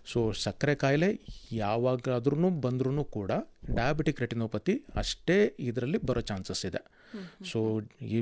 so ಸಕ್ಕರೆ ಕಾಯಿಲೆ ಯಾವಾಗಾದ್ರೂ ಬಂದ್ರೂ ಕೂಡ ಡಯಾಬಿಟಿಕ್ ರೆಟಿನೋಪತಿ ಅಷ್ಟೇ ಇದರಲ್ಲಿ ಬರೋ ಚಾನ್ಸಸ್ ಇದೆ ಸೊ ಈ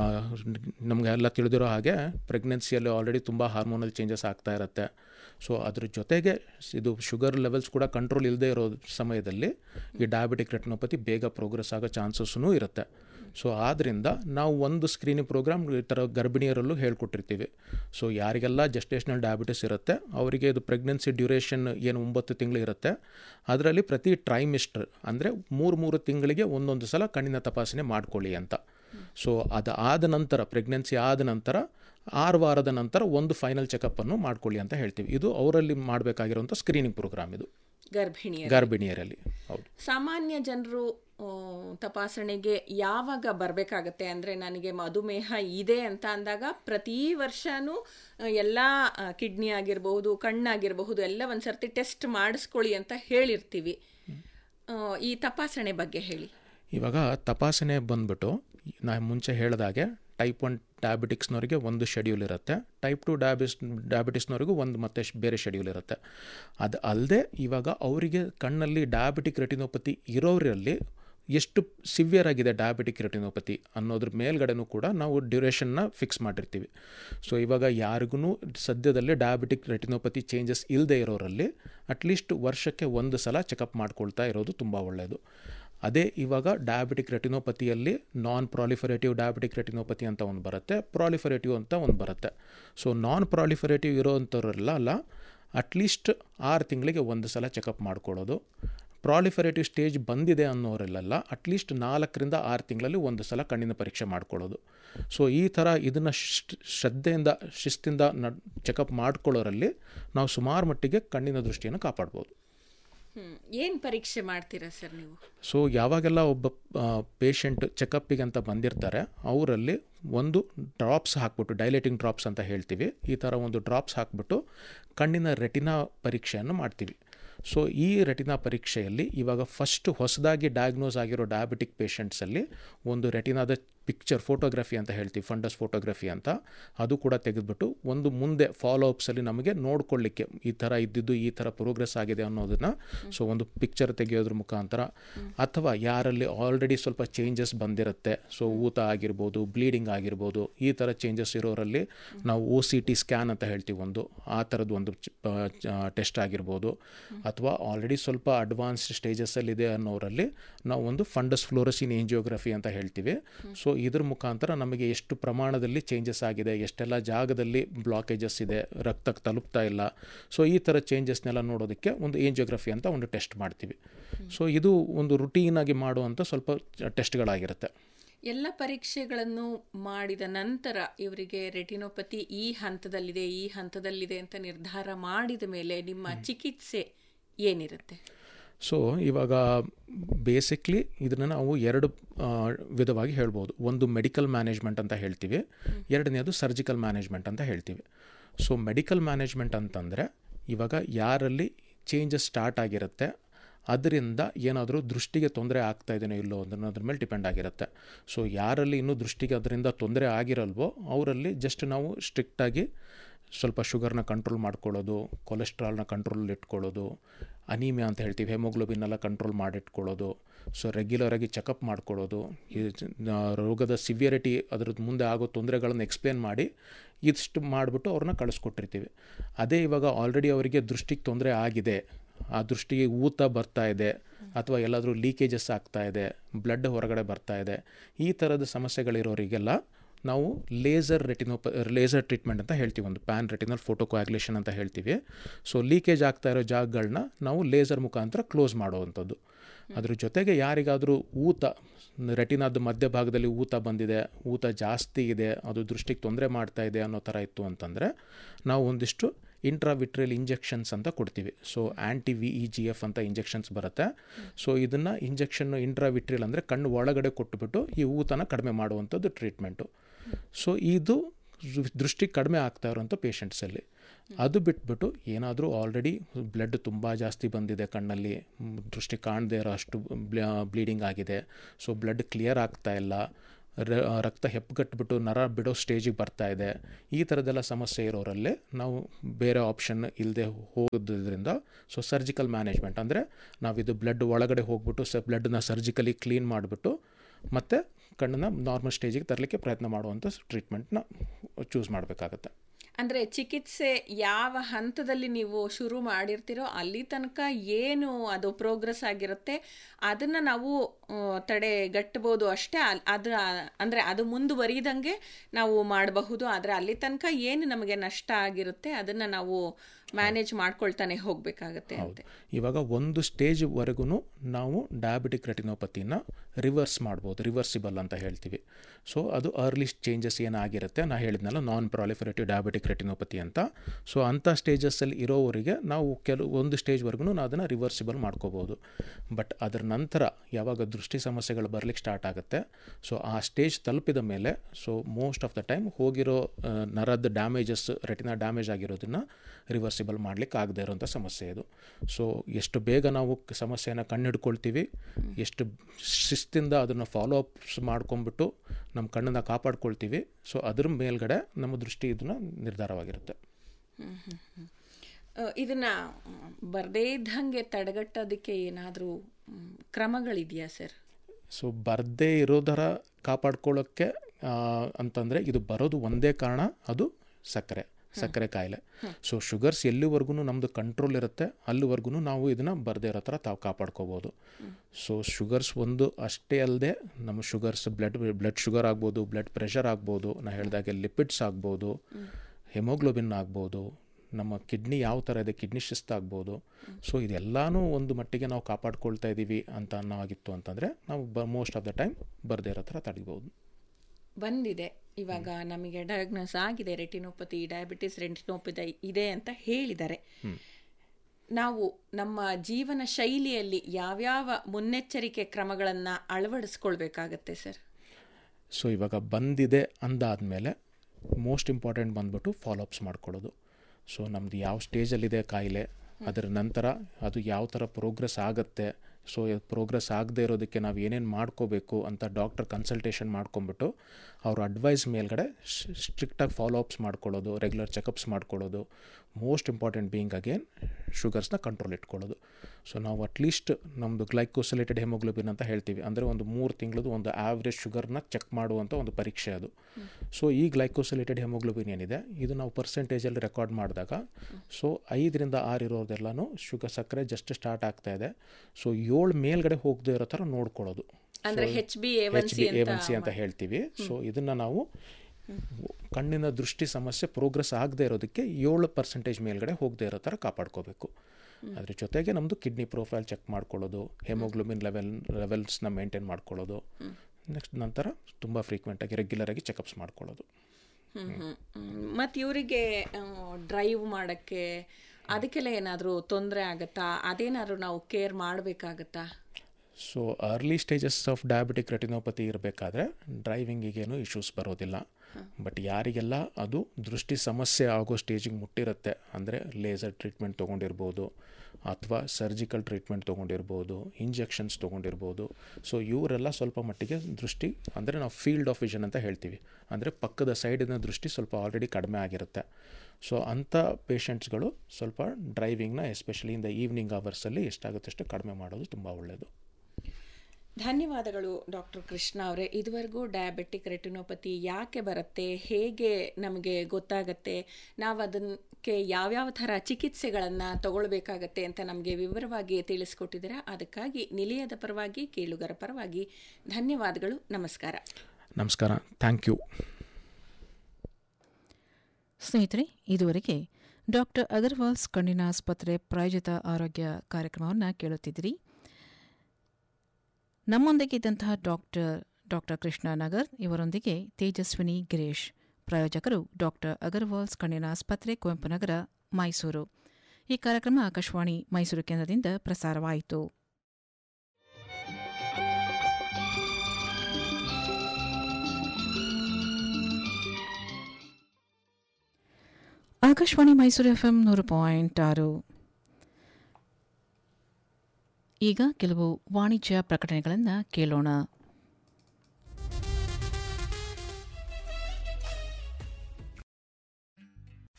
ನಮಗೆಲ್ಲ ತಿಳಿದಿರೋ ಹಾಗೆ ಪ್ರೆಗ್ನೆನ್ಸಿಯಲ್ಲಿ ಆಲ್ರೆಡಿ ತುಂಬ ಹಾರ್ಮೋನಲ್ ಚೇಂಜಸ್ ಆಗ್ತಾ ಇರುತ್ತೆ ಸೊ ಅದ್ರ ಜೊತೆಗೆ ಇದು ಶುಗರ್ ಲೆವೆಲ್ಸ್ ಕೂಡ ಕಂಟ್ರೋಲ್ ಇಲ್ಲದೆ ಇರೋ ಸಮಯದಲ್ಲಿ ಈ ಡಯಾಬಿಟಿಕ್ ರೆಟಿನೋಪತಿ ಬೇಗ ಪ್ರೋಗ್ರೆಸ್ ಆಗೋ ಚಾನ್ಸಸ್ಸೂ ಇರುತ್ತೆ ಸೊ ಆದ್ದರಿಂದ ನಾವು ಒಂದು ಸ್ಕ್ರೀನಿಂಗ್ ಪ್ರೋಗ್ರಾಮ್ ಈ ಥರ ಗರ್ಭಿಣಿಯರಲ್ಲೂ ಹೇಳ್ಕೊಟ್ಟಿರ್ತೀವಿ ಸೊ ಯಾರಿಗೆಲ್ಲ ಜಸ್ಟೇಷನಲ್ ಡಯಾಬಿಟಿಸ್ ಇರುತ್ತೆ ಅವರಿಗೆ ಇದು ಪ್ರೆಗ್ನೆನ್ಸಿ ಡ್ಯೂರೇಷನ್ ಏನು ಒಂಬತ್ತು ತಿಂಗಳು ಇರುತ್ತೆ ಅದರಲ್ಲಿ ಪ್ರತಿ ಟ್ರೈಮಿಸ್ಟರ್ ಅಂದರೆ ಮೂರು ಮೂರು ತಿಂಗಳಿಗೆ ಒಂದೊಂದು ಸಲ ಕಣ್ಣಿನ ತಪಾಸಣೆ ಮಾಡ್ಕೊಳ್ಳಿ ಅಂತ ಸೊ ಅದು ಆದ ನಂತರ ಪ್ರೆಗ್ನೆನ್ಸಿ ಆದ ನಂತರ ಆರು ವಾರದ ನಂತರ ಒಂದು ಫೈನಲ್ ಚೆಕಪ್ಪನ್ನು ಮಾಡ್ಕೊಳ್ಳಿ ಅಂತ ಹೇಳ್ತೀವಿ ಇದು ಅವರಲ್ಲಿ ಮಾಡಬೇಕಾಗಿರುವಂಥ ಸ್ಕ್ರೀನಿಂಗ್ ಪ್ರೋಗ್ರಾಮ್ ಇದು ಗರ್ಭಿಣಿಯ ಗರ್ಭಿಣಿಯರಲ್ಲಿ ಹೌದು ಸಾಮಾನ್ಯ ಜನರು ತಪಾಸಣೆಗೆ ಯಾವಾಗ ಬರಬೇಕಾಗತ್ತೆ ಅಂದರೆ ನನಗೆ ಮಧುಮೇಹ ಇದೆ ಅಂತ ಅಂದಾಗ ಪ್ರತಿ ವರ್ಷವೂ ಎಲ್ಲ ಕಿಡ್ನಿ ಆಗಿರಬಹುದು ಕಣ್ಣಾಗಿರಬಹುದು ಎಲ್ಲ ಒಂದು ಸರ್ತಿ ಟೆಸ್ಟ್ ಮಾಡಿಸ್ಕೊಳ್ಳಿ ಅಂತ ಹೇಳಿರ್ತೀವಿ ಆ, ಈ ತಪಾಸಣೆ ಬಗ್ಗೆ ಹೇಳಿ ಇವಾಗ ತಪಾಸಣೆ ಬಂದ್ಬಿಟ್ಟು ನಾ ಮುಂಚೆ ಹೇಳಿದಾಗೆ ಟೈಪ್ ಒನ್ ಡಯಾಬಿಟಿಕ್ಸ್ನವರಿಗೆ ಒಂದು ಶೆಡ್ಯೂಲ್ ಇರುತ್ತೆ ಟೈಪ್ ಟು ಡಯಾಬಿಸ್ ಡಯಾಬಿಟಿಸ್ನವರಿಗೂ ಒಂದು ಮತ್ತೆ ಶ್- ಬೇರೆ ಶೆಡ್ಯೂಲ್ ಇರುತ್ತೆ ಅದು ಅಲ್ಲದೆ ಇವಾಗ ಅವರಿಗೆ ಕಣ್ಣಲ್ಲಿ ಡಯಾಬಿಟಿಕ್ ರೆಟಿನೋಪತಿ ಇರೋರಲ್ಲಿ ಎಷ್ಟು ಸಿವಿಯರ್ ಆಗಿದೆ ಡಯಾಬಿಟಿಕ್ ರೆಟಿನೋಪತಿ ಅನ್ನೋದ್ರ ಮೇಲ್ಗಡೆನೂ ಕೂಡ ನಾವು ಡ್ಯೂರೇಷನ್ನ ಫಿಕ್ಸ್ ಮಾಡಿರ್ತೀವಿ ಸೊ ಇವಾಗ ಯಾರಿಗೂ ಸದ್ಯದಲ್ಲೇ ಡಯಾಬಿಟಿಕ್ ರೆಟಿನೋಪತಿ ಚೇಂಜಸ್ ಇಲ್ಲದೆ ಇರೋರಲ್ಲಿ ಅಟ್ಲೀಸ್ಟ್ ವರ್ಷಕ್ಕೆ ಒಂದು ಸಲ ಚೆಕಪ್ ಮಾಡ್ಕೊಳ್ತಾ ಇರೋದು ತುಂಬ ಒಳ್ಳೆಯದು ಅದೇ ಇವಾಗ ಡಯಾಬಿಟಿಕ್ ರೆಟಿನೋಪತಿಯಲ್ಲಿ ನಾನ್ ಪ್ರಾಲಿಫರೇಟಿವ್ ಡಯಾಬಿಟಿಕ್ ರೆಟಿನೋಪತಿ ಅಂತ ಒಂದು ಬರುತ್ತೆ ಪ್ರಾಲಿಫರೇಟಿವ್ ಅಂತ ಒಂದು ಬರುತ್ತೆ ಸೊ ನಾನ್ ಪ್ರಾಲಿಫರೇಟಿವ್ ಇರೋವಂಥವ್ರೆಲ್ಲ ಅಲ್ಲ ಅಟ್ಲೀಸ್ಟ್ ಆರು ತಿಂಗಳಿಗೆ ಒಂದು ಸಲ ಚೆಕಪ್ ಮಾಡ್ಕೊಳ್ಳೋದು ಪ್ರಾಲಿಫರೇಟಿವ್ ಸ್ಟೇಜ್ ಬಂದಿದೆ ಅನ್ನೋರೆಲ್ಲ ಅಟ್ಲೀಸ್ಟ್ ನಾಲ್ಕರಿಂದ ಆರು ತಿಂಗಳಲ್ಲಿ ಒಂದು ಸಲ ಕಣ್ಣಿನ ಪರೀಕ್ಷೆ ಮಾಡ್ಕೊಳ್ಳೋದು ಸೊ ಈ ಥರ ಇದನ್ನು ಶ್ರದ್ಧೆಯಿಂದ ಶಿಸ್ತಿಂದ ನ ಚೆಕಪ್ ಮಾಡ್ಕೊಳ್ಳೋರಲ್ಲಿ ನಾವು ಸುಮಾರು ಮಟ್ಟಿಗೆ ಕಣ್ಣಿನ ದೃಷ್ಟಿಯನ್ನು ಕಾಪಾಡ್ಬೋದು ಹ್ಮ್ ಏನು ಪರೀಕ್ಷೆ ಮಾಡ್ತೀರಾ ಸರ್ ನೀವು ಸೊ ಯಾವಾಗೆಲ್ಲ ಒಬ್ಬ ಪೇಷಂಟ್ ಚೆಕಪ್ಪಿಗೆ ಅಂತ ಬಂದಿರ್ತಾರೆ ಅವರಲ್ಲಿ ಒಂದು ಡ್ರಾಪ್ಸ್ ಹಾಕ್ಬಿಟ್ಟು ಡೈಲೇಟಿಂಗ್ ಡ್ರಾಪ್ಸ್ ಅಂತ ಹೇಳ್ತೀವಿ ಈ ಥರ ಒಂದು ಡ್ರಾಪ್ಸ್ ಹಾಕ್ಬಿಟ್ಟು ಕಣ್ಣಿನ ರೆಟಿನಾ ಪರೀಕ್ಷೆಯನ್ನು ಮಾಡ್ತೀವಿ ಸೊ ಈ ರೆಟಿನಾ ಪರೀಕ್ಷೆಯಲ್ಲಿ ಇವಾಗ ಫಸ್ಟ್ ಹೊಸದಾಗಿ ಡಯಾಗ್ನೋಸ್ ಆಗಿರೋ ಡಯಾಬಿಟಿಕ್ ಪೇಷಂಟ್ಸಲ್ಲಿ ಒಂದು ರೆಟಿನಾದ ಪಿಕ್ಚರ್ ಫೋಟೋಗ್ರಫಿ ಅಂತ ಹೇಳ್ತೀವಿ ಫಂಡಸ್ ಫೋಟೋಗ್ರಫಿ ಅಂತ ಅದು ಕೂಡ ತೆಗೆದುಬಿಟ್ಟು ಒಂದು ಮುಂದೆ ಫಾಲೋ ಅಪ್ಸಲ್ಲಿ ನಮಗೆ ನೋಡ್ಕೊಳ್ಳಿಕ್ಕೆ ಈ ಥರ ಇದ್ದಿದ್ದು ಈ ಥರ ಪ್ರೋಗ್ರೆಸ್ ಆಗಿದೆ ಅನ್ನೋದನ್ನು ಸೊ ಒಂದು ಪಿಕ್ಚರ್ ತೆಗೆಯೋದ್ರ ಮುಖಾಂತರ ಅಥವಾ ಯಾರಲ್ಲಿ ಆಲ್ರೆಡಿ ಸ್ವಲ್ಪ ಚೇಂಜಸ್ ಬಂದಿರುತ್ತೆ ಸೊ ಊತ ಆಗಿರ್ಬೋದು ಬ್ಲೀಡಿಂಗ್ ಆಗಿರ್ಬೋದು ಈ ಥರ ಚೇಂಜಸ್ ಇರೋರಲ್ಲಿ ನಾವು ಒ ಸಿ ಟಿ ಸ್ಕ್ಯಾನ್ ಅಂತ ಹೇಳ್ತೀವಿ ಒಂದು ಆ ಥರದ್ದು ಒಂದು ಟೆಸ್ಟ್ ಆಗಿರ್ಬೋದು ಅಥವಾ ಆಲ್ರೆಡಿ ಸ್ವಲ್ಪ ಅಡ್ವಾನ್ಸ್ಡ್ ಸ್ಟೇಜಸ್ಸಲ್ಲಿದೆ ಅನ್ನೋರಲ್ಲಿ ನಾವು ಒಂದು ಫಂಡಸ್ ಫ್ಲೋರಸಿನ್ ಏಂಜಿಯೋಗ್ರಫಿ ಅಂತ ಹೇಳ್ತೀವಿ ಸೊ ಇದ್ರ ಮುಖಾಂತರ ನಮಗೆ ಎಷ್ಟು ಪ್ರಮಾಣದಲ್ಲಿ ಚೇಂಜಸ್ ಆಗಿದೆ ಎಷ್ಟೆಲ್ಲ ಜಾಗದಲ್ಲಿ ಬ್ಲಾಕೇಜಸ್ ಇದೆ ರಕ್ತಕ್ಕೆ ತಲುಪ್ತಾ ಇಲ್ಲ ಸೊ ಈ ಥರ ಚೇಂಜಸ್ನೆಲ್ಲ ನೋಡೋದಕ್ಕೆ ಒಂದು ಏಂಜಿಯೋಗ್ರಫಿ ಅಂತ ಒಂದು ಟೆಸ್ಟ್ ಮಾಡ್ತೀವಿ ಸೊ ಇದು ಒಂದು ರುಟೀನಾಗಿ ಮಾಡುವಂಥ ಸ್ವಲ್ಪ ಟೆಸ್ಟ್ಗಳಾಗಿರುತ್ತೆ ಎಲ್ಲ ಪರೀಕ್ಷೆಗಳನ್ನು ಮಾಡಿದ ನಂತರ ಇವರಿಗೆ ರೆಟಿನೋಪತಿ ಈ ಹಂತದಲ್ಲಿದೆ ಈ ಹಂತದಲ್ಲಿದೆ ಅಂತ ನಿರ್ಧಾರ ಮಾಡಿದ ಮೇಲೆ ನಿಮ್ಮ ಚಿಕಿತ್ಸೆ ಏನಿರುತ್ತೆ ಸೊ ಇವಾಗ ಬೇಸಿಕ್ಲಿ ಇದನ್ನು ನಾವು ಎರಡು ಆ, ವಿಧವಾಗಿ ಹೇಳ್ಬೋದು ಒಂದು ಮೆಡಿಕಲ್ ಮ್ಯಾನೇಜ್ಮೆಂಟ್ ಅಂತ ಹೇಳ್ತೀವಿ ಎರಡನೇದು ಸರ್ಜಿಕಲ್ ಮ್ಯಾನೇಜ್ಮೆಂಟ್ ಅಂತ ಹೇಳ್ತೀವಿ ಸೊ ಮೆಡಿಕಲ್ ಮ್ಯಾನೇಜ್ಮೆಂಟ್ ಅಂತಂದರೆ ಇವಾಗ ಯಾರಲ್ಲಿ ಚೇಂಜಸ್ ಸ್ಟಾರ್ಟ್ ಆಗಿರುತ್ತೆ ಅದರಿಂದ ಏನಾದರೂ ದೃಷ್ಟಿಗೆ ತೊಂದರೆ ಆಗ್ತಾ ಇದೆಯೋ ಇಲ್ಲೋ ಅನ್ನೋದ್ರ ಮೇಲೆ ಡಿಪೆಂಡ್ ಆಗಿರುತ್ತೆ ಸೊ ಯಾರಲ್ಲಿ ಇನ್ನೂ ದೃಷ್ಟಿಗೆ ಅದರಿಂದ ತೊಂದರೆ ಆಗಿರಲ್ವೋ ಅವರಲ್ಲಿ ಜಸ್ಟ್ ನಾವು ಸ್ಟ್ರಿಕ್ಟಾಗಿ ಸ್ವಲ್ಪ ಶುಗರ್ನ ಕಂಟ್ರೋಲ್ ಮಾಡ್ಕೊಳ್ಳೋದು ಕೊಲೆಸ್ಟ್ರಾಲ್ನ ಕಂಟ್ರೋಲ್ ಇಟ್ಕೊಳ್ಳೋದು ಅನೀಮಿಯಾ ಅಂತ ಹೇಳ್ತೀವಿ ಹೆಮೋಗ್ಲೋಬಿನ್ ಎಲ್ಲ ಕಂಟ್ರೋಲ್ ಮಾಡಿಟ್ಕೊಳ್ಳೋದು ಸೊ ರೆಗ್ಯುಲರಾಗಿ ಚೆಕಪ್ ಮಾಡ್ಕೊಳ್ಳೋದು ಈ ಆ, ರೋಗದ ಸಿವಿಯರಿಟಿ ಅದ್ರದ್ದು ಮುಂದೆ ಆಗೋ ತೊಂದರೆಗಳನ್ನು ಎಕ್ಸ್ಪ್ಲೇನ್ ಮಾಡಿ ಇಷ್ಟು ಮಾಡಿಬಿಟ್ಟು ಅವ್ರನ್ನ ಕಳಿಸ್ಕೊಟ್ಟಿರ್ತೀವಿ ಅದೇ ಇವಾಗ ಆಲ್ರೆಡಿ ಅವರಿಗೆ ದೃಷ್ಟಿಗೆ ತೊಂದರೆ ಆಗಿದೆ ಆ ದೃಷ್ಟಿಗೆ ಊತ ಬರ್ತಾ ಇದೆ ಅಥವಾ ಎಲ್ಲಾದರೂ ಲೀಕೇಜಸ್ ಆಗ್ತಾ ಇದೆ ಬ್ಲಡ್ ಹೊರಗಡೆ ಬರ್ತಾ ಇದೆ ಈ ಥರದ ಸಮಸ್ಯೆಗಳಿರೋರಿಗೆಲ್ಲ ನಾವು ಲೇಸರ್ ರೆಟಿನೋಪ ಲೇಸರ್ ಟ್ರೀಟ್ಮೆಂಟ್ ಅಂತ ಹೇಳ್ತೀವಿ ಒಂದು ಪ್ಯಾನ್ ರೆಟಿನಲ್ ಫೋಟೋಕೋಆಗ್ಲೇಷನ್ ಅಂತ ಹೇಳ್ತೀವಿ ಸೊ ಲೀಕೇಜ್ ಆಗ್ತಾ ಇರೋ ಜಾಗಗಳನ್ನ ನಾವು ಲೇಸರ್ ಮುಖಾಂತರ ಕ್ಲೋಸ್ ಮಾಡುವಂಥದ್ದು ಅದ್ರ ಜೊತೆಗೆ ಯಾರಿಗಾದರೂ ಊತ ರೆಟಿನಾದ ಮಧ್ಯಭಾಗದಲ್ಲಿ ಊತ ಬಂದಿದೆ ಊತ ಜಾಸ್ತಿ ಇದೆ ಅದು ದೃಷ್ಟಿಗೆ ತೊಂದರೆ ಮಾಡ್ತಾ ಇದೆ ಅನ್ನೋ ಥರ ಇತ್ತು ಅಂತಂದರೆ ನಾವು ಒಂದಿಷ್ಟು ಇಂಟ್ರಾವಿಟ್ರಿಯಲ್ ಇಂಜೆಕ್ಷನ್ಸ್ ಅಂತ ಕೊಡ್ತೀವಿ so anti V E G F ಅಂತ ಇಂಜೆಕ್ಷನ್ಸ್ ಬರುತ್ತೆ ಸೊ ಇದನ್ನು ಇಂಜೆಕ್ಷನ್ ಇಂಟ್ರಾವಿಟ್ರಿಯಲ್ ಅಂದರೆ ಕಣ್ಣು ಒಳಗಡೆ ಕೊಟ್ಟುಬಿಟ್ಟು ಈ ಊತನ ಕಡಿಮೆ ಮಾಡುವಂಥದ್ದು ಟ್ರೀಟ್ಮೆಂಟು ಸೊ ಇದು ದೃಷ್ಟಿ ಕಡಿಮೆ ಆಗ್ತಾ ಇರೋಂಥ ಪೇಷಂಟ್ಸಲ್ಲಿ ಅದು ಬಿಟ್ಬಿಟ್ಟು ಏನಾದರೂ ಆಲ್ರೆಡಿ ಬ್ಲಡ್ ತುಂಬ ಜಾಸ್ತಿ ಬಂದಿದೆ ಕಣ್ಣಲ್ಲಿ ಮ್, ದೃಷ್ಟಿ ಕಾಣದೇ ಇರೋ ಅಷ್ಟು ಬ್ಲೀಡಿಂಗ್ ಆಗಿದೆ ಸೊ ಬ್ಲಡ್ ಕ್ಲಿಯರ್ ಆಗ್ತಾ ಇಲ್ಲ ರ- ರಕ್ತ ಹೆಪ್ಪುಗಟ್ಬಿಟ್ಟು ನರ ಬಿಡೋ ಸ್ಟೇಜಿಗೆ ಬರ್ತಾ ಇದೆ ಈ ಥರದ್ದೆಲ್ಲ ಸಮಸ್ಯೆ ಇರೋರಲ್ಲಿ ನಾವು ಬೇರೆ ಆಪ್ಷನ್ ಇಲ್ಲದೆ ಹೋಗೋದ್ರಿಂದ ಸೊ ಸರ್ಜಿಕಲ್ ಮ್ಯಾನೇಜ್ಮೆಂಟ್ ಅಂದರೆ ನಾವಿದು ಬ್ಲಡ್ ಒಳಗಡೆ ಹೋಗ್ಬಿಟ್ಟು ಸ ಬ್ಲಡ್ನ ಸರ್ಜಿಕಲಿ ಕ್ಲೀನ್ ಮಾಡಿಬಿಟ್ಟು ಮತ್ತು ಕಣ್ಣನ್ನ ನಾರ್ಮಲ್ ಸ್ಟೇಜಿಗೆ ತರಲಿಕ್ಕೆ ಪ್ರಯತ್ನ ಮಾಡುವಂಥ ಟ್ರೀಟ್ಮೆಂಟ್ನ ಚೂಸ್ ಮಾಡಬೇಕಾಗತ್ತೆ ಅಂದರೆ ಚಿಕಿತ್ಸೆ ಯಾವ ಹಂತದಲ್ಲಿ ನೀವು ಶುರು ಮಾಡಿರ್ತೀರೋ ಅಲ್ಲಿ ತನಕ ಏನು ಅದು ಪ್ರೋಗ್ರೆಸ್ ಆಗಿರುತ್ತೆ ಅದನ್ನು ನಾವು ಆ, ತಡೆಗಟ್ಟಬಹುದು ಅಷ್ಟೇ ಅಲ್- ಅದು ಅಂದರೆ ಅದು ಮುಂದುವರಿದಂಗೆ ನಾವು ಮಾಡಬಹುದು ಆದರೆ ಅಲ್ಲಿ ತನಕ ಏನು ನಮಗೆ ನಷ್ಟ ಆಗಿರುತ್ತೆ ಅದನ್ನು ನಾವು ಮ್ಯಾನೇಜ್ ಮಾಡ್ಕೊಳ್ತಾನೆ ಹೋಗಬೇಕಾಗತ್ತೆ ಅಂತೆ ಇವಾಗ ಒಂದು ಸ್ಟೇಜ್ವರೆಗೂ ನಾವು ಡಯಾಬಿಟಿಕ್ ರೆಟಿನೋಪತಿನ ರಿವರ್ಸ್ ಮಾಡ್ಬೋದು ರಿವರ್ಸಿಬಲ್ ಅಂತ ಹೇಳ್ತೀವಿ ಸೊ ಅದು ಅರ್ಲಿ ಚೇಂಜಸ್ ಏನಾಗಿರುತ್ತೆ ನಾ ಹೇಳಿದ್ನಲ್ಲ ನಾನ್ ಪ್ರಾಲಿಫರೇಟಿವ್ ಡಯಾಬಿಟಿಕ್ ರೆಟಿನೋಪತಿ ಅಂತ ಸೊ ಅಂಥ ಸ್ಟೇಜಸ್ಸಲ್ಲಿ ಇರೋವರಿಗೆ ನಾವು ಕೆಲವು ಒಂದು ಸ್ಟೇಜ್ವರೆಗೂ ನಾವು ಅದನ್ನು ರಿವರ್ಸಿಬಲ್ ಮಾಡ್ಕೋಬೋದು ಬಟ್ ಅದರ ನಂತರ ಯಾವಾಗ ದೃಷ್ಟಿ ಸಮಸ್ಯೆಗಳು ಬರ್ಲಿಕ್ಕೆ ಸ್ಟಾರ್ಟ್ ಆಗುತ್ತೆ ಸೊ ಆ ಸ್ಟೇಜ್ ತಲುಪಿದ ಮೇಲೆ so most of the time ಹೋಗಿರೋ ಆ, ನರದ ಡ್ಯಾಮೇಜಸ್ ರೆಟಿನಾ ಡ್ಯಾಮೇಜ್ ಆಗಿರೋದನ್ನು ರಿವರ್ಸಿಬಲ್ ಮಾಡಲಿಕ್ಕೆ ಆಗದೆ ಇರೋಂಥ ಸಮಸ್ಯೆ ಇದು ಸೊ ಎಷ್ಟು ಬೇಗ ನಾವು ಕ- ಸಮಸ್ಯೆನ ಕಣ್ಣಿಡ್ಕೊಳ್ತೀವಿ ಎಷ್ಟು ಶಿಸ್ತಿಂದ ಅದನ್ನು ಫಾಲೋ ಅಪ್ಸ್ ಮಾಡ್ಕೊಂಬಿಟ್ಟು ನಮ್ಮ ಕಣ್ಣನ್ನು ಕಾಪಾಡ್ಕೊಳ್ತೀವಿ ಸೊ ಅದ್ರ ಮೇಲ್ಗಡೆ ನಮ್ಮ ದೃಷ್ಟಿ ಇದನ್ನ ನಿರ್ಧಾರವಾಗಿರುತ್ತೆ ಆ, ಇದನ್ನ ಬರದೇ ಇದ್ದಂಗೆ ತಡೆಗಟ್ಟೋದಕ್ಕೆ ಏನಾದರೂ ಕ್ರಮಗಳಿದೆಯಾ ಸರ್ ಸೊ ಬರದೇ ಇರೋದರ ಕಾಪಾಡ್ಕೊಳ್ಳೋಕ್ಕೆ ಆ, ಅಂತಂದರೆ ಇದು ಬರೋದು ಒಂದೇ ಕಾರಣ ಅದು ಸಕ್ಕರೆ ಸಕ್ಕರೆ ಕಾಯಿಲೆ ಸೊ ಶುಗರ್ಸ್ ಎಲ್ಲಿವರೆಗೂ ನಮ್ಮದು ಕಂಟ್ರೋಲ್ ಇರುತ್ತೆ ಅಲ್ಲಿವರೆಗೂ ನಾವು ಇದನ್ನು ಬರದೇ ಇರೋ ಥರ ತಾವು ಕಾಪಾಡ್ಕೋಬೋದು ಸೊ ಶುಗರ್ಸ್ ಒಂದು ಅಷ್ಟೇ ಅಲ್ಲದೆ ನಮ್ಮ ಶುಗರ್ಸ್ ಬ್ಲಡ್ ಬ್ಲಡ್ ಶುಗರ್ ಆಗ್ಬೋದು ಬ್ಲಡ್ ಪ್ರೆಷರ್ ಆಗ್ಬೋದು ನಾ ಹೇಳಿದಾಗೆ ಲಿಪಿಡ್ಸ್ ಆಗ್ಬೋದು ಹೆಮೋಗ್ಲೋಬಿನ್ ಆಗ್ಬೋದು ನಮ್ಮ ಕಿಡ್ನಿ ಯಾವ ಥರ ಇದೆ ಕಿಡ್ನಿ ಶಿಸ್ತಾಗ್ಬೋದು ಸೊ ಇದೆಲ್ಲನೂ ಒಂದು ಮಟ್ಟಿಗೆ ನಾವು ಕಾಪಾಡ್ಕೊಳ್ತಾ ಇದ್ದೀವಿ ಅಂತ ಅನ್ನೋವಾಗಿತ್ತು ಅಂತಂದರೆ ನಾವು ಬ ಮೋಸ್ಟ್ ಆಫ್ ದ ಟೈಮ್ ಬರದೇ ಇರೋ ಥರ ತಡಿಬೋದು ಬಂದಿದೆ ಇವಾಗ ನಮಗೆ ಡಯಾಗ್ನೋಸ್ ಆಗಿದೆ ರೆಟಿನೋಪತಿ ಡಯಾಬಿಟಿಸ್ ರೆಟಿನೋಪತಿ ಇದೆ ಅಂತ ಹೇಳಿದ್ದಾರೆ ನಾವು ನಮ್ಮ ಜೀವನ ಶೈಲಿಯಲ್ಲಿ ಯಾವ್ಯಾವ ಮುನ್ನೆಚ್ಚರಿಕೆ ಕ್ರಮಗಳನ್ನು ಅಳವಡಿಸ್ಕೊಳ್ಬೇಕಾಗತ್ತೆ ಸರ್ ಸೊ ಇವಾಗ ಬಂದಿದೆ ಅಂದಾದಮೇಲೆ ಮೋಸ್ಟ್ ಇಂಪಾರ್ಟೆಂಟ್ ಬಂದ್ಬಿಟ್ಟು ಫಾಲೋಅಪ್ಸ್ ಮಾಡ್ಕೊಳ್ಳೋದು ಸೊ ನಮ್ಮದು ಯಾವ ಸ್ಟೇಜಲ್ಲಿದೆ ಕಾಯಿಲೆ ಅದರ ನಂತರ ಅದು ಯಾವ ಥರ ಪ್ರೋಗ್ರೆಸ್ ಆಗುತ್ತೆ ಸೊ ಪ್ರೋಗ್ರೆಸ್ ಆಗದೆ ಇರೋದಕ್ಕೆ ನಾವು ಏನೇನು ಮಾಡ್ಕೋಬೇಕು ಅಂತ ಡಾಕ್ಟರ್ ಕನ್ಸಲ್ಟೇಷನ್ ಮಾಡ್ಕೊಂಬಿಟ್ಟು ಅವ್ರ ಅಡ್ವೈಸ್ ಮೇಲ್ಗಡೆ ಸ್ಟ್ರಿಕ್ಟಾಗಿ ಫಾಲೋಅಪ್ಸ್ ಮಾಡ್ಕೊಳ್ಳೋದು ರೆಗ್ಯುಲರ್ ಚೆಕಪ್ಸ್ ಮಾಡ್ಕೊಳ್ಳೋದು ಮೋಸ್ಟ್ ಇಂಪಾರ್ಟೆಂಟ್ ಬೀಯಿಂಗ್ ಅಗೇನ್ ಶುಗರ್ಸ್ನ ಕಂಟ್ರೋಲ್ ಇಟ್ಕೊಳ್ಳೋದು ಸೊ ನಾವು ಅಟ್ಲೀಸ್ಟ್ ನಮ್ಮದು ಗ್ಲೈಕೋಸಿಲೇಟೆಡ್ ಹೆಮೋಗ್ಲೋಬಿನ್ ಅಂತ ಹೇಳ್ತೀವಿ ಅಂದರೆ ಒಂದು ಮೂರು ತಿಂಗಳದು ಒಂದು ಆವ್ರೇಜ್ ಶುಗರ್ನ ಚೆಕ್ ಮಾಡುವಂಥ ಒಂದು ಪರೀಕ್ಷೆ ಅದು ಸೊ ಈ ಗ್ಲೈಕೋಸಿಲೇಟೆಡ್ ಹೆಮೋಗ್ಲೋಬಿನ್ ಏನಿದೆ ಇದು ನಾವು ಪರ್ಸೆಂಟೇಜಲ್ಲಿ ರೆಕಾರ್ಡ್ ಮಾಡಿದಾಗ ಸೊ ಐದರಿಂದ ಆರು ಇರೋದೆಲ್ಲನೂ ಶುಗರ್ ಸಕ್ಕರೆ ಜಸ್ಟ್ ಸ್ಟಾರ್ಟ್ ಆಗ್ತಾ ಇದೆ ಸೊ ಏಳು ಮೇಲ್ಗಡೆ ಹೋಗದೆ ಇರೋ ಥರ ನೋಡ್ಕೊಳ್ಳೋದು ಅಂದ್ರೆ H B A H B A one C ಅಂತ ಹೇಳ್ತೀವಿ ಸೊ ಇದನ್ನು ನಾವು ಕಣ್ಣಿನ ದೃಷ್ಟಿ ಸಮಸ್ಯೆ ಪ್ರೋಗ್ರೆಸ್ ಆಗದೆ ಇರೋದಕ್ಕೆ ಏಳು ಪರ್ಸೆಂಟೇಜ್ ಮೇಲ್ಗಡೆ ಹೋಗದೆ ಇರೋ ಥರ ಕಾಪಾಡ್ಕೋಬೇಕು ಅದ್ರ ಜೊತೆಗೆ ನಮ್ಮದು ಕಿಡ್ನಿ ಪ್ರೊಫೈಲ್ ಚೆಕ್ ಮಾಡ್ಕೊಳ್ಳೋದು ಹೆಮೋಗ್ಲೋಬಿನ್ ಲೆವೆಲ್ ಲೆವೆಲ್ಸ್ನ ಮೇಂಟೈನ್ ಮಾಡ್ಕೊಳ್ಳೋದು ನೆಕ್ಸ್ಟ್ ನಂತರ ತುಂಬ ಫ್ರೀಕ್ವೆಂಟಾಗಿ ರೆಗ್ಯುಲರಾಗಿ ಚೆಕಪ್ಸ್ ಮಾಡ್ಕೊಳ್ಳೋದು ಮತ್ತು ಇವರಿಗೆ ಡ್ರೈವ್ ಮಾಡೋಕ್ಕೆ ಅದಕ್ಕೆಲ್ಲ ಏನಾದರೂ ತೊಂದರೆ ಆಗುತ್ತಾ ಅದೇನಾದ್ರು ನಾವು ಕೇರ್ ಮಾಡಬೇಕಾಗತ್ತಾ so early stages of diabetic retinopathy ಇರಬೇಕಾದ್ರೆ ಡ್ರೈವಿಂಗಿಗೇನು ಇಶ್ಯೂಸ್ ಬರೋದಿಲ್ಲ ಬಟ್ ಯಾರಿಗೆಲ್ಲ ಅದು ದೃಷ್ಟಿ ಸಮಸ್ಯೆ ಆಗೋ ಸ್ಟೇಜಿಗೆ ಮುಟ್ಟಿರುತ್ತೆ ಅಂದರೆ ಲೇಸರ್ ಟ್ರೀಟ್ಮೆಂಟ್ ತೊಗೊಂಡಿರ್ಬೋದು ಅಥವಾ ಸರ್ಜಿಕಲ್ ಟ್ರೀಟ್ಮೆಂಟ್ ತೊಗೊಂಡಿರ್ಬೋದು ಇಂಜೆಕ್ಷನ್ಸ್ ತೊಗೊಂಡಿರ್ಬೋದು ಸೊ ಇವರೆಲ್ಲ ಸ್ವಲ್ಪ ಮಟ್ಟಿಗೆ ದೃಷ್ಟಿ ಅಂದರೆ ನಾವು ಫೀಲ್ಡ್ ಆಫ್ ವಿಷನ್ ಅಂತ ಹೇಳ್ತೀವಿ ಅಂದರೆ ಪಕ್ಕದ ಸೈಡಿನ ದೃಷ್ಟಿ ಸ್ವಲ್ಪ ಆಲ್ರೆಡಿ ಕಡಿಮೆ ಆಗಿರುತ್ತೆ ಸೊ ಅಂಥ ಪೇಷಂಟ್ಸ್ಗಳು ಸ್ವಲ್ಪ ಡ್ರೈವಿಂಗ್ನ ಎಸ್ಪೆಷಲಿ ಇನ್ ದ ಈವ್ನಿಂಗ್ ಅವರ್ಸಲ್ಲಿ ಎಷ್ಟಾಗುತ್ತಷ್ಟು ಕಡಿಮೆ ಮಾಡೋದು ತುಂಬ ಒಳ್ಳೆಯದು ಧನ್ಯವಾದಗಳು ಡಾಕ್ಟರ್ ಕೃಷ್ಣ ಅವರೇ ಇದುವರೆಗೂ ಡಯಾಬೆಟಿಕ್ ರೆಟಿನೋಪತಿ ಯಾಕೆ ಬರುತ್ತೆ ಹೇಗೆ ನಮಗೆ ಗೊತ್ತಾಗತ್ತೆ ನಾವು ಅದಕ್ಕೆ ಯಾವ್ಯಾವ ಥರ ಚಿಕಿತ್ಸೆಗಳನ್ನು ತಗೊಳ್ಬೇಕಾಗತ್ತೆ ಅಂತ ನಮಗೆ ವಿವರವಾಗಿ ತಿಳಿಸ್ಕೊಟ್ಟಿದ್ದೀರಾ ಅದಕ್ಕಾಗಿ ನಿಲಯದ ಪರವಾಗಿ ಕೇಳುಗರ ಪರವಾಗಿ ಧನ್ಯವಾದಗಳು ನಮಸ್ಕಾರ ನಮಸ್ಕಾರ ಥ್ಯಾಂಕ್ ಯು ಸ್ನೇಹಿತರೆ ಇದುವರೆಗೆ ಡಾಕ್ಟರ್ ಅಗರ್ವಾಲ್ಸ್ ಕಣ್ಣಿನ ಆಸ್ಪತ್ರೆ ಪ್ರಾಯೋಜಿತ ಆರೋಗ್ಯ ಕಾರ್ಯಕ್ರಮವನ್ನು ಕೇಳುತ್ತಿದ್ದಿರಿ ನಮ್ಮೊಂದಿಗೆ ಇದ್ದಂತಹ ಡಾಕ್ಟರ್ ಡಾಕ್ಟರ್ ಕೃಷ್ಣ ನಗರ್ ಇವರೊಂದಿಗೆ ತೇಜಸ್ವಿನಿ ಗಿರೀಶ್ ಪ್ರಾಯೋಜಕರು ಡಾಕ್ಟರ್ ಅಗರ್ವಾಲ್ಸ್ ಕಣ್ಣಿನ ಆಸ್ಪತ್ರೆ ಕುವೆಂಪು ನಗರ ಮೈಸೂರು ಈ ಕಾರ್ಯಕ್ರಮ ಆಕಾಶವಾಣಿ ಮೈಸೂರು ಕೇಂದ್ರದಿಂದ ಪ್ರಸಾರವಾಯಿತು ಆಕಾಶವಾಣಿ ಮೈಸೂರು ಎಫ್ಎಂ ನೂರು ಪಾಯಿಂಟ್ ಆರು ಈಗ ಕೆಲವು ವಾಣಿಜ್ಯ ಪ್ರಕಟಣೆಗಳನ್ನು ಕೇಳೋಣ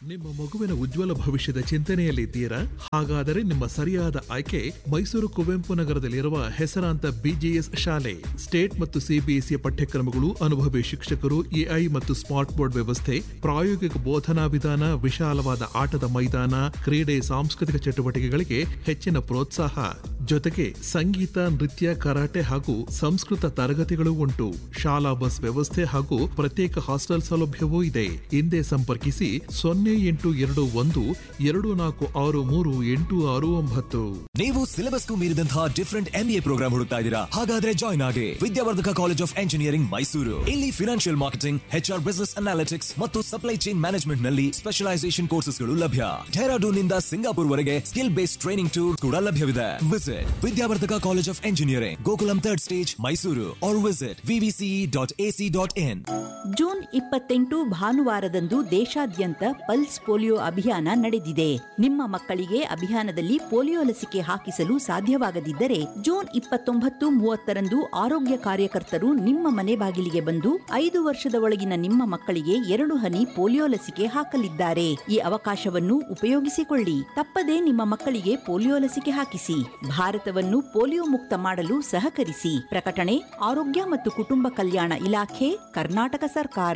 ನಿಮ್ಮ ಮಗುವಿನ ಉಜ್ವಲ ಭವಿಷ್ಯದ ಚಿಂತನೆಯಲ್ಲಿದ್ದೀರಾ ಹಾಗಾದರೆ ನಿಮ್ಮ ಸರಿಯಾದ ಆಯ್ಕೆ ಮೈಸೂರು ಕುವೆಂಪು ನಗರದಲ್ಲಿರುವ ಹೆಸರಾಂತ ಬಿಜಿಎಸ್ ಶಾಲೆ ಸ್ಟೇಟ್ ಮತ್ತು ಸಿಬಿಎಸ್ಇ ಪಠ್ಯಕ್ರಮಗಳು ಅನುಭವಿ ಶಿಕ್ಷಕರು ಎಐ ಮತ್ತು ಸ್ಮಾರ್ಟ್ ಬೋರ್ಡ್ ವ್ಯವಸ್ಥೆ ಪ್ರಾಯೋಗಿಕ ಬೋಧನಾ ವಿಧಾನ ವಿಶಾಲವಾದ ಆಟದ ಮೈದಾನ ಕ್ರೀಡೆ ಸಾಂಸ್ಕೃತಿಕ ಚಟುವಟಿಕೆಗಳಿಗೆ ಹೆಚ್ಚಿನ ಪ್ರೋತ್ಸಾಹ ಜೊತೆಗೆ ಸಂಗೀತ ನೃತ್ಯ ಕರಾಟೆ ಹಾಗೂ ಸಂಸ್ಕೃತ ತರಗತಿಗಳು ಉಂಟು ಶಾಲಾ ಬಸ್ ವ್ಯವಸ್ಥೆ ಹಾಗೂ ಪ್ರತ್ಯೇಕ ಹಾಸ್ಟೆಲ್ ಸೌಲಭ್ಯವೂ ಇದೆ ಹಿಂದೆ ಸಂಪರ್ಕಿಸಿ ಸೊನ್ನೆ ಎಂಟು ಎರಡು ಒಂದು ಎರಡು ನಾಲ್ಕು ಆರು ಮೂರು ಎಂಟು ಆರು ಒಂಬತ್ತು ನೀವು ಸಿಲೆಬಸ್ಗೂ ಮೀರಿದಂತಹ ಡಿಫರೆಂಟ್ ಎಂಬಿಎ ಪ್ರೋಗ್ರಾಮ್ ಹುಡುಕ್ತಾ ಇದ್ದೀರಾ ಹಾಗಾದ್ರೆ ಜಾಯ್ನ್ ಆಗಿ Vidyavardhaka college of engineering Mysuru ಇಲ್ಲಿ financial marketing HR business analytics ಮತ್ತು ಸಪ್ಲೈ ಚೈನ್ ಮ್ಯಾನೇಜ್ಮೆಂಟ್ ನಲ್ಲಿ ಸ್ಪೆಷಲೈಸೇಷನ್ ಕೋರ್ಸಸ್ಗಳು ಲಭ್ಯ ಡೆಹರಾಡೂನ್ ನಿಂದ ಸಿಂಗಾಪುರ್ ವರೆಗೆ ಸ್ಕಿಲ್ ಬೇಸ್ಡ್ ಟ್ರೈನಿಂಗ್ ಟೂರ್ ಕೂಡ ಲಭ್ಯವಿದೆ visit Vidyavardhaka college of engineering Gokulam third stage Mysuru or visit VVCE dot AC dot in June ಇಪ್ಪತ್ತೆಂಟು ಭಾನುವಾರದಂದು ದೇಶಾದ್ಯಂತ ಪಲ್ಸ್ ಪೋಲಿಯೋ ಅಭಿಯಾನ ನಡೆದಿದೆ ನಿಮ್ಮ ಮಕ್ಕಳಿಗೆ ಅಭಿಯಾನದಲ್ಲಿ ಪೋಲಿಯೋ ಲಸಿಕೆ ಹಾಕಿಸಲು ಸಾಧ್ಯವಾಗದಿದ್ದರೆ ಜೂನ್ ಇಪ್ಪತ್ತೊಂಬತ್ತು ಮೂವತ್ತರಂದು ಆರೋಗ್ಯ ಕಾರ್ಯಕರ್ತರು ನಿಮ್ಮ ಮನೆ ಬಾಗಿಲಿಗೆ ಬಂದು ಐದು ವರ್ಷದ ಒಳಗಿನ ನಿಮ್ಮ ಮಕ್ಕಳಿಗೆ ಎರಡು ಹನಿ ಪೋಲಿಯೋ ಲಸಿಕೆ ಹಾಕಲಿದ್ದಾರೆ ಈ ಅವಕಾಶವನ್ನು ಉಪಯೋಗಿಸಿಕೊಳ್ಳಿ ತಪ್ಪದೇ ನಿಮ್ಮ ಮಕ್ಕಳಿಗೆ ಪೋಲಿಯೋ ಲಸಿಕೆ ಹಾಕಿಸಿ ಭಾರತವನ್ನು ಪೋಲಿಯೋ ಮುಕ್ತ ಮಾಡಲು ಸಹಕರಿಸಿ ಪ್ರಕಟಣೆ ಆರೋಗ್ಯ ಮತ್ತು ಕುಟುಂಬ ಕಲ್ಯಾಣ ಇಲಾಖೆ ಕರ್ನಾಟಕ ಸರ್ಕಾರ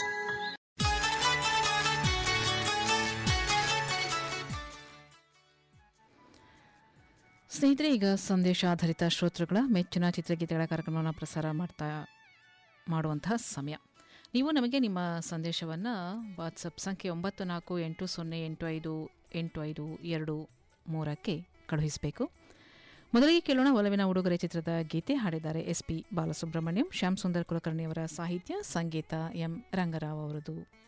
ಸ್ನೇಹಿತರೆ ಈಗ ಸಂದೇಶಾಧಾರಿತ ಶ್ರೋತೃಗಳ ಮೆಚ್ಚಿನ ಚಿತ್ರಗೀತೆಗಳ ಕಾರ್ಯಕ್ರಮವನ್ನು ಪ್ರಸಾರ ಮಾಡ್ತಾ ಮಾಡುವಂತಹ ಸಮಯ ನೀವು ನಮಗೆ ನಿಮ್ಮ ಸಂದೇಶವನ್ನು ವಾಟ್ಸಪ್ ಸಂಖ್ಯೆ ಒಂಬತ್ತು ನಾಲ್ಕು ಎಂಟು ಸೊನ್ನೆ ಎಂಟು ಐದು ಎಂಟು ಐದು ಎರಡು ಮೂರಕ್ಕೆ ಕಳುಹಿಸಬೇಕು ಮೊದಲಿಗೆ ಕೇಳೋಣ ಒಲವಿನ ಉಡುಗೊರೆ ಚಿತ್ರದ ಗೀತೆ ಹಾಡಿದ್ದಾರೆ ಎಸ್ ಪಿ ಬಾಲಸುಬ್ರಹ್ಮಣ್ಯಂ ಶ್ಯಾಮ್ ಸುಂದರ್ ಕುಲಕರ್ಣಿಯವರ ಸಾಹಿತ್ಯ ಸಂಗೀತ ಎಂ ರಂಗರಾವ್ ಅವರದು